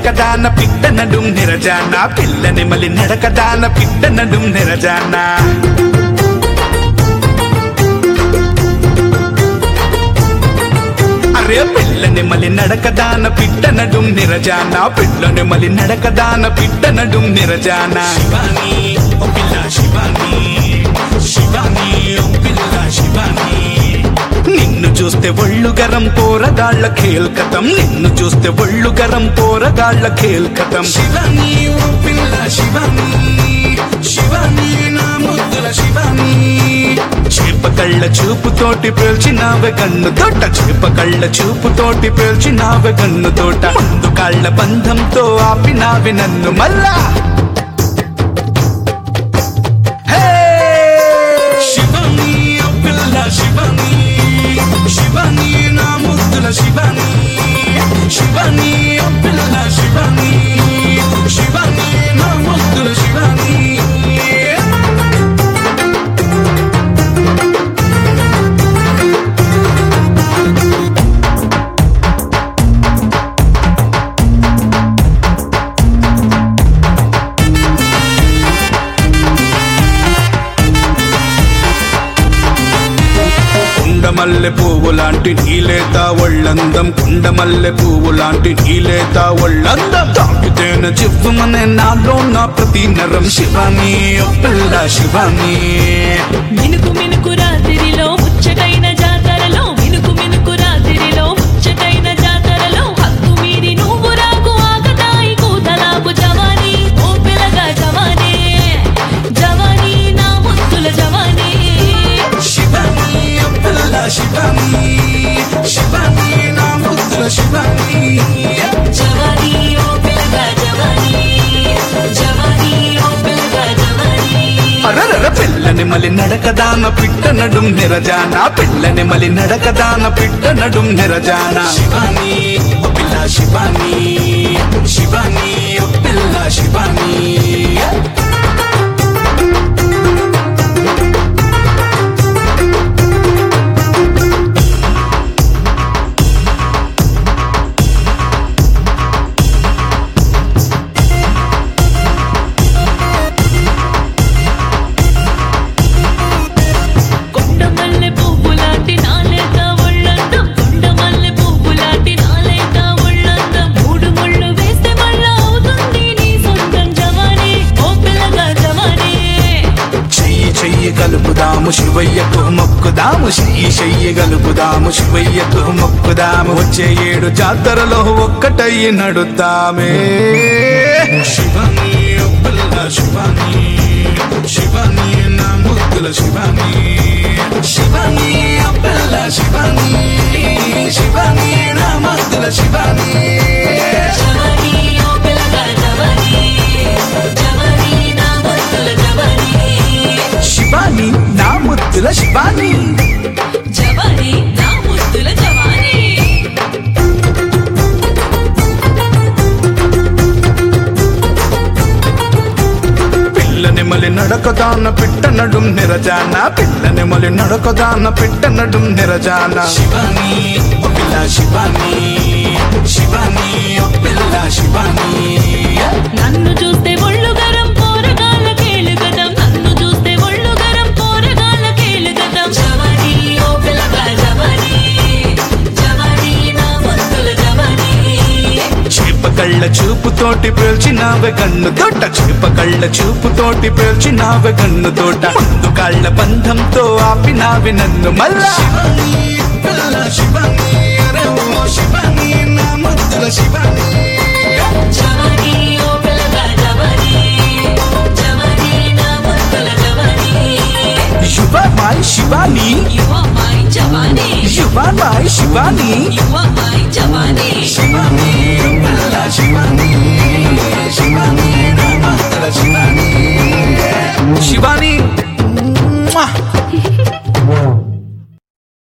నడకదాన పిట్ట నడుం నిరజాన పిల్లని మలి నడకదాన పిట్ట నడుం నిరజాన అరే పిల్లని మలి నడకదాన పిట్ట నడుం నిరజాన పిల్లని మలి నడకదాన పిట్ట నడుం నిరజాన శివాని ఓ పిల్ల శివాని శివాని ఓ పిల్ల శివాని నిన్ను చూస్తే ఒళ్ళు గరం పోరగాళ్ళ ఖేల్కతం నిన్ను చూస్తే ఒళ్ళు గరం పోరగాళ్ళ ఖేల్కతం శివాని ఓ పిల్ల శివాని శివాని నా ముద్దుల శివాని చేప కళ్ళ చూపుతోటి పేల్చినావె కన్ను తోట చేప కళ్ళ చూపుతోటి పేల్చినావె కన్ను తోట ముందు కాళ్ళ బంధంతో ఆపినావి నన్ను మళ్ళా హే! శివాని ఓ పిల్ల శివాని శివాని నా ముద్దుల శివాని శివాని ఓ పిల్ల శివాని శివాని నా ముద్దుల శివాని కుండమల్లె పువ్వు లాంటి నీలేత ఒళ్ళందం కుండమల్లె పువ్వు లాంటి నీలేత ఒళ్ళందం తాకితేన చివ్వమనే నాలో నా ప్రతి నరం శివాని ఓ పిల్ల శివాని మినుకు మినుకు రాత్రిలో ముచ్చటైన జాతరలో మినుకు మినుకు రాత్రిలో ముచ్చటైన జాతరలో హక్కు మీరి నువ్వు రాకు ఆకతాయి కూతలాకు జవానీ ఓ పిల్లగా జవానీ జవానీ నా ముద్దుల జవానీ శివాని ఓ పిల్ల శివాని శివాని నా ముద్దుల శివాని జవానీ ఓ పిల్లగా జవానీ జవానీ ఓ పిల్లగా జవానీ అరరర పిల్లని మలి నడకదాన పిట్ట నడుం నిరజాన పిల్లని మలి నడకదాన పిట్ట నడుం నిరజాన శివాని ఓ పిల్ల శివాని శివాని ఓ పిల్ల శివాని కొండమల్లె పువ్వులాంటి నాలేత ఒళ్ళందం కొండమల్లె పువ్వులాంటి నాలేత ఒళ్ళందం మూడు ముళ్ళు వేస్తే మళ్ళా అవుతుంది నీ సొంతం జవానీ ఓ పిల్లగా జవానీ చెయ్యి చెయ్యి కలుపుదాము శివయ్యకు మొక్కుదాము చెయ్యి చెయ్యి కలుపుదాము శివయ్యకు మొక్కుదాము వచ్చే ఏడు జాతరలో ఒక్కటయ్యి నడుద్దామే శివాని ఓ పిల్ల శివాని శివాని నా ముద్దుల శివాని శివాని ఓ పిల్ల శివాని శివాని నా ముద్దుల శివాని జవానీ ఓ పిల్లగా జవానీ జవానీ నా ముద్దుల జవానీ శివాని నా ముద్దుల శివాని జవానీ నా ముద్దుల జవానీ పిల్లని మలి నడకదాన పిట్ట నడుం నిరజాన పిల్లని మలి నడకదాన పిట్ట నడుం నిరజాన శివాని ఓ పిల్ల శివాని శివాని ఓ పిల్ల శివాని నన్ను చూస్తే ఒళ్ళు గరం పోరగాల కేలుగదం నన్ను చూస్తే ఒళ్ళు గరం పోరగాల కేలుగదం జవానీ ఓ పిల్లగా జవానీ జవానీ నా ముద్దుల జవానీ చేప కళ్ళ చూపుతోటి పేల్చినావె కన్ను తోట చేప కళ్ళ చూపుతోటి పేల్చినావె కన్ను తోట ముందు కాళ్ళ బంధంతో ఆపినావి నన్ను మళ్ళా శివాని పిల్ల శివాని అరే ఓ శివాని నా ముద్దుల శివాని జవానీ ఓ పిల్లగా జవానీ జవానీ నా ముద్దుల జవానీ You are my Shivani. You are my జవానీ You are my Shivani. You are my